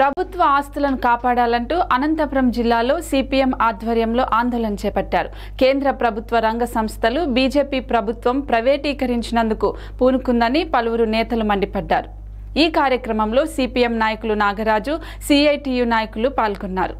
ప్రభుత్వ ఆస్తులను కాపాడాలంటూ అనంతపురం జిల్లాలో సిపిఎం ఆధ్వర్యంలో ఆందోళన చేపట్టారు కేంద్ర ప్రభుత్వ రంగ సంస్థలు బీజేపీ ప్రభుత్వం ప్రైవేటీకరించినందుకు పూనుకుందని పలువురు నేతలు మండిపడ్డారు ఈ కార్యక్రమంలో సిపిఎం నాయకులు నాగరాజు సిఐటియు నాయకులు పాల్గొన్నారు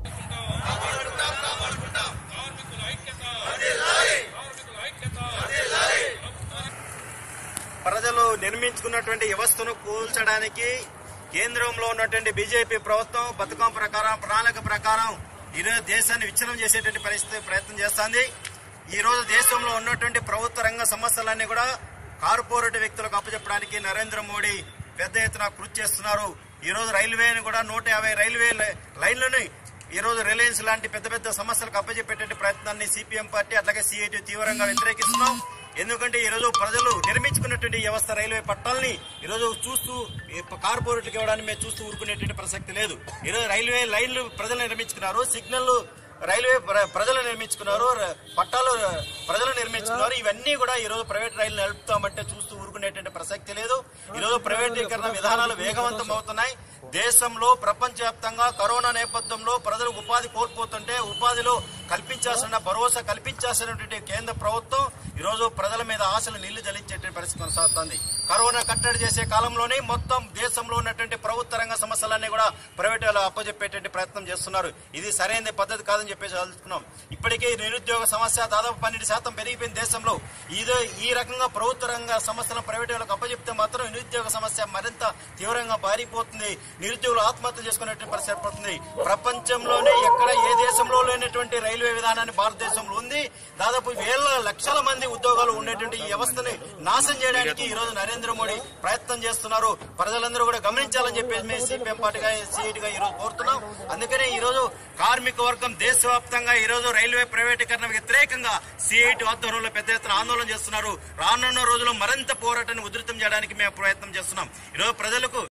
ప్రజలు నిర్మించుకున్నటువంటి వ్యవస్థను కూల్చడానికి కేంద్రంలో ఉన్నటువంటి బీజేపీ ప్రభుత్వం పథకం ప్రకారం ప్రణాళిక ప్రకారం ఈరోజు దేశాన్ని విచ్ఛిన్నం చేసేటువంటి పరిస్థితి ప్రయత్నం చేస్తోంది ఈ రోజు దేశంలో ఉన్నటువంటి ప్రభుత్వ రంగ సమస్యలన్నీ కూడా కార్పొరేట్ వ్యక్తులకు అప్పచెప్పడానికి నరేంద్ర మోడీ పెద్ద ఎత్తున కృషి చేస్తున్నారు ఈ రోజు రైల్వేని కూడా నూట యాభై రైల్వే లై- లైన్లని ఈ రోజు రిలయన్స్ లాంటి పెద్ద పెద్ద సమస్యలకు అప్పచెప్పేటువంటి ప్రయత్నాన్ని సిపిఎం పార్టీ అట్లాగే సిఐటి తీవ్రంగా వ్యతిరేకిస్తున్నాం ఎందుకంటే ఈ రోజు ప్రజలు నిర్మించుకున్నటువంటి ఈ వ్యవస్థ రైల్వే పట్టాలని ఈ రోజు చూస్తూ ఈ కార్పొరేట్లకు ఇవ్వడానికి మేము చూస్తూ ఊరుకునేటువంటి ప్రసక్తి లేదు ఈ రోజు రైల్వే లైన్లు ప్రజలు నిర్మించుకున్నారు సిగ్నల్ రైల్వే ప్ర- ప్రజలు నిర్మించుకున్నారు ర- పట్టాలు ర- ప్రజలు నిర్మించుకున్నారు ఇవన్నీ కూడా ఈ రోజు ప్రైవేట్ రైలు నడుపుతామంటే చూస్తూ ఊరుకునేటువంటి ప్రసక్తి లేదు ఈ రోజు ప్రైవేటీకరణ విధానాలు వేగవంతం అవుతున్నాయి దేశంలో ప్రపంచవ్యాప్తంగా కరోనా నేపథ్యంలో ప్రజలు ఉపాధి కోల్పోతుంటే ఉపాధిలో కల్పించాల్సిన భరోసా కల్పించాల్సినటువంటి కేంద్ర ప్రభుత్వం ఈ రోజు ప్రజల మీద ఆశలు నీళ్లు జలించేటువంటి పరిస్థితి కొనసాగుతోంది కరోనా కట్టడి చేసే కాలంలోనే మొత్తం దేశంలో ఉన్నటువంటి ప్రభుత్వ రంగ సమస్యలన్నీ కూడా ప్రైవేట్ వాళ్ళు అప్పచెప్పేటువంటి ప్రయత్నం చేస్తున్నారు ఇది సరైన పద్ధతి కాదని చెప్పేసి ఆలోచుకున్నాం ఇప్పటికే నిరుద్యోగ సమస్య దాదాపు పన్నెండు శాతం పెరిగిపోయింది దేశంలో ఇదే ఈ రకంగా ప్రభుత్వ రంగ సమస్యలను ప్రైవేట్ వాళ్ళకి అప్పచెప్తే మాత్రం నిరుద్యోగ సమస్య మరింత తీవ్రంగా పారిపోతుంది నిరుద్యోగులు ఆత్మహత్య చేసుకునేటువంటి పరిస్థితి ఏర్పడుతుంది ప్రపంచంలోనే ఎక్కడ ఏ దేశంలో లేనటువంటి రైల్వే విధానాన్ని భారతదేశంలో ఉంది దాదాపు వేల లక్షల మంది ఉద్యోగాలు ఉండేటువంటి ఈ వ్యవస్థని నాశనం చేయడానికి ఈ రోజు నరేంద్ర మోడీ ప్రయత్నం చేస్తున్నారు ప్రజలందరూ కూడా గమనించాలని చెప్పేసి మేము సిపిఎం పార్టీగా సిఐటిగా ఈ రోజు కోరుతున్నాం అందుకనే ఈ రోజు కార్మిక వర్గం దేశవ్యాప్తంగా ఈ రోజు రైల్వే ప్రైవేటీకరణ వ్యతిరేకంగా సిఐటి ఆధ్వర్యంలో పెద్ద ఎత్తున ఆందోళన చేస్తున్నారు రానున్న రోజుల్లో మరింత పోరాటాన్ని ఉధృతం చేయడానికి మేము ప్రయత్నం చేస్తున్నాం ఈ రోజు ప్రజలకు